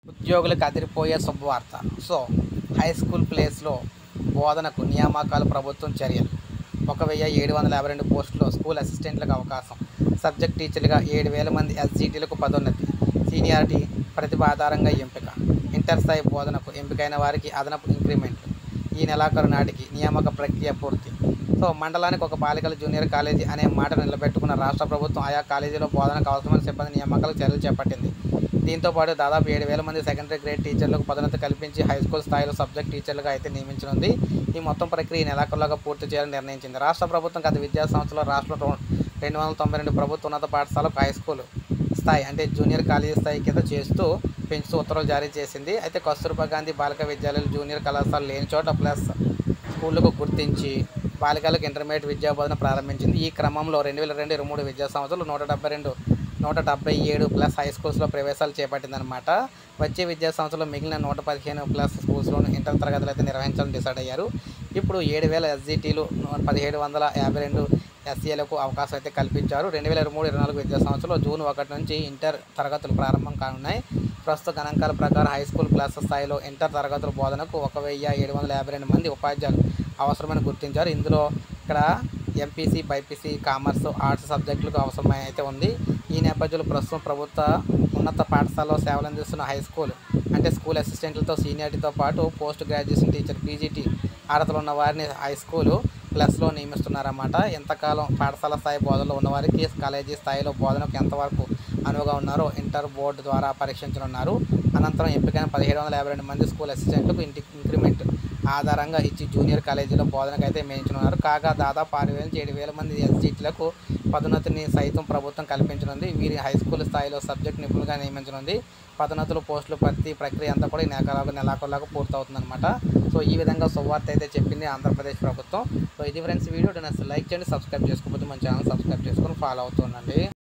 ఉద్యోగులకు అదిరిపోయే శుభవార్త సో హై స్కూల్ ప్లేస్లో బోధనకు నియామకాలు ప్రభుత్వం చర్యలు ఒక వెయ్యి ఏడు వందల యాభై రెండు పోస్టుల్లో స్కూల్ అసిస్టెంట్లకు అవకాశం సబ్జెక్ట్ టీచర్లుగా ఏడు వేల మంది ఎస్జీటీలకు పదోన్నతి సీనియారిటీ ప్రతిభ ఆధారంగా ఎంపిక ఇంటర్ స్థాయి బోధనకు ఎంపికైన వారికి అదనపు ఇంక్రిమెంట్లు ఈ నెలాఖరు నాటికి నియామక ప్రక్రియ పూర్తి సో మండలానికి ఒక బాలికల జూనియర్ కాలేజీ అనే మాట నిలబెట్టుకున్న రాష్ట్ర ప్రభుత్వం ఆయా కాలేజీలో బోధనకు అవసరమైన సిబ్బంది నియామకాలకు చర్యలు చేపట్టింది దీంతో పాటు దాదాపు ఏడు వేల మంది సెకండరీ గ్రేడ్ టీచర్లకు పదోన్నతి కల్పించి హై స్కూల్ స్థాయిలో సబ్జెక్ట్ టీచర్లుగా అయితే నియమించనుంది ఈ మొత్తం ప్రక్రియ ఈ నెలాఖరులోగా పూర్తి చేయాలని నిర్ణయించింది రాష్ట్ర ప్రభుత్వం గత విద్యా సంవత్సరంలో రాష్ట్రంలో రెండు వందల తొంభై రెండు ప్రభుత్వ ఉన్నత పాఠశాలకు హై స్కూల్ స్థాయి అంటే జూనియర్ కాలేజీ స్థాయి కింద చేస్తూ పెంచుతూ ఉత్తర్వులు జారీ చేసింది అయితే కస్తూర్బా గాంధీ బాలిక విద్యాలయాలు జూనియర్ కళాశాల లేని చోట ప్లస్ స్కూళ్ళకు గుర్తించి బాలికలకు ఇంటర్మీడియట్ విద్యా బోధన ప్రారంభించింది ఈ క్రమంలో రెండు వేల రెండు ఇరవై మూడు విద్యా సంవత్సరాలు నూట డెబ్బై రెండు నూట డెబ్బై ఏడు ప్లస్ హై స్కూల్స్లో ప్రవేశాలు చేపట్టిందనమాట వచ్చే విద్యా సంవత్సరంలో మిగిలిన నూట పదిహేను ప్లస్ స్కూల్స్లోను ఇంటర్ తరగతులు అయితే నిర్వహించాలని డిసైడ్ అయ్యారు ఇప్పుడు ఏడు వేల ఎస్జిటీలు పదిహేడు వందల యాభై రెండు ఎస్సీలకు అవకాశం అయితే కల్పించారు రెండు వేల ఇరవై మూడు ఇరవై నాలుగు విద్యా సంవత్సరంలో జూన్ ఒకటి నుంచి ఇంటర్ తరగతులు ప్రారంభం కానున్నాయి ప్రస్తుత గణాంకాల ప్రకారం హై స్కూల్ క్లాస్ స్థాయిలో ఇంటర్ తరగతుల బోధనకు ఒక వెయ్యి ఏడు వందల యాభై రెండు మంది ఉపాధ్యాయులు అవసరమని గుర్తించారు ఇందులో ఇక్కడ ఎంపీసీ బైపీసీ కామర్స్ ఆర్ట్స్ సబ్జెక్టులకు అవసరమై అయితే ఉంది ఈ నేపథ్యంలో ప్రస్తుతం ప్రభుత్వ ఉన్నత పాఠశాలలో సేవలు అందిస్తున్న హై స్కూల్ అంటే స్కూల్ అసిస్టెంట్లతో సీనియారిటీతో పాటు పోస్ట్ గ్రాడ్యుయేషన్ టీచర్ పీజీటీ అర్హతలు ఉన్న వారిని హై స్కూలు ప్లస్లో నియమిస్తున్నారన్నమాట ఎంతకాలం పాఠశాల స్థాయి బోధనలో ఉన్నవారికి కాలేజీ స్థాయిలో బోధనకు ఎంతవరకు అనువుగా ఉన్నారో ఇంటర్ బోర్డు ద్వారా పరీక్షించనున్నారు అనంతరం ఎంపికైన పదిహేడు వందల యాభై రెండు మంది స్కూల్ అసిస్టెంట్లకు ఇంటి ఇంక్రిమెంట్ ఆధారంగా ఇచ్చి జూనియర్ కాలేజీలో బోధనకు అయితే నియమించనున్నారు కాగా దాదాపు ఆరు వేల నుంచి ఏడు వేల మంది ఎస్జీటీలకు పదోన్నతిని సైతం ప్రభుత్వం కల్పించనుంది వీరి హై స్కూల్ స్థాయిలో సబ్జెక్ట్ నిపుణులుగా నియమించనుంది పదోన్నతులు పోస్టులు భర్తీ ప్రక్రియ అంతా కూడా ఈ నెలాఖరు నెలాఖరులాగా పూర్తవుతుందన్నమాట సో ఈ విధంగా శుభవార్త అయితే చెప్పింది ఆంధ్రప్రదేశ్ ప్రభుత్వం సో ఇది ఫ్రెండ్స్ వీడియో నచ్చితే లైక్ చేయండి సబ్స్క్రైబ్ చేసుకోకపోతే మన ఛానల్ సబ్స్క్రైబ్ చేసుకొని ఫాలో అవుతుండండి